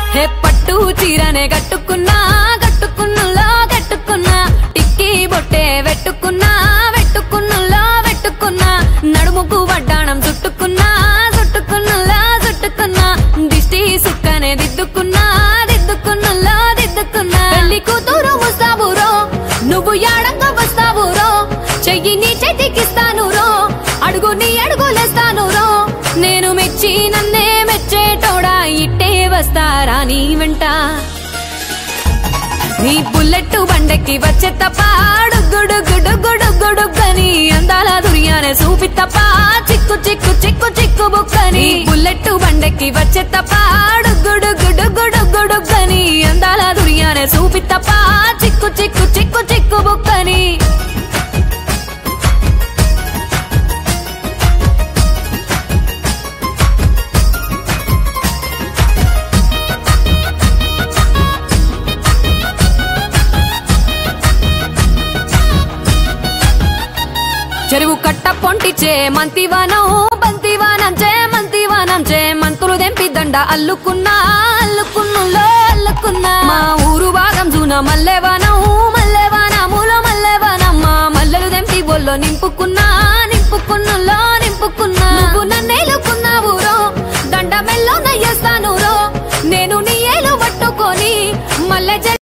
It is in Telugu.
హే పట్టు చీరనే కట్టుకున్నా కట్టుకున్నులో కట్టుకున్నా టిక్కీ బొట్టే వెట్టుకున్నా వెట్టుకున్నులో వెట్టుకున్నా నడుముకు వడ్డాణం చుట్టుకున్నా చుట్టుకున్నులో చుట్టుకున్నా దిష్టి సుక్కనే దిద్దుకున్నా దిద్దుకున్నులో దిద్దుకున్నా పెళ్లి కూతురు ముస్తాబురో నువ్వు యాడంగా వస్తావురో చెయ్యి నీ చేతికిస్తాను రో అడుగు నీ అడుగులేస్తాను రో నేను మెచ్చి నన్నే మెచ్చేటోడా ఇట్టే వస్తారా నీ వెంట నీ బుల్లెట్ బండెక్కి వచ్చే తప్ప గుడుగుడుగుడుగుడుగుడుగని అందాల దుర్యానే చూపి తప్ప చిక్కు చిక్కు చిక్కు చిక్కు బుక్కని బుల్లెట్ బండెక్కి వచ్చే తప్ప గుడుగుడుగుడుగుడుగని అందాల దుర్యానే చూపి తప్ప చిక్కు చిక్కు చిక్కు చిక్కు బుక్కని చెరువు కట్ట పొంటిచే మంతివానం బంతివానం చే మంతివానం చే మంతులు దెంపి దండ అల్లుకున్నా అల్లుకున్నులో అల్లుకున్నా మా ఊరు భాగం జూన మల్లెవానం మల్లెవానములో మల్లెవానం మా మల్లెలు దెంపి బొల్లో నింపుకున్నా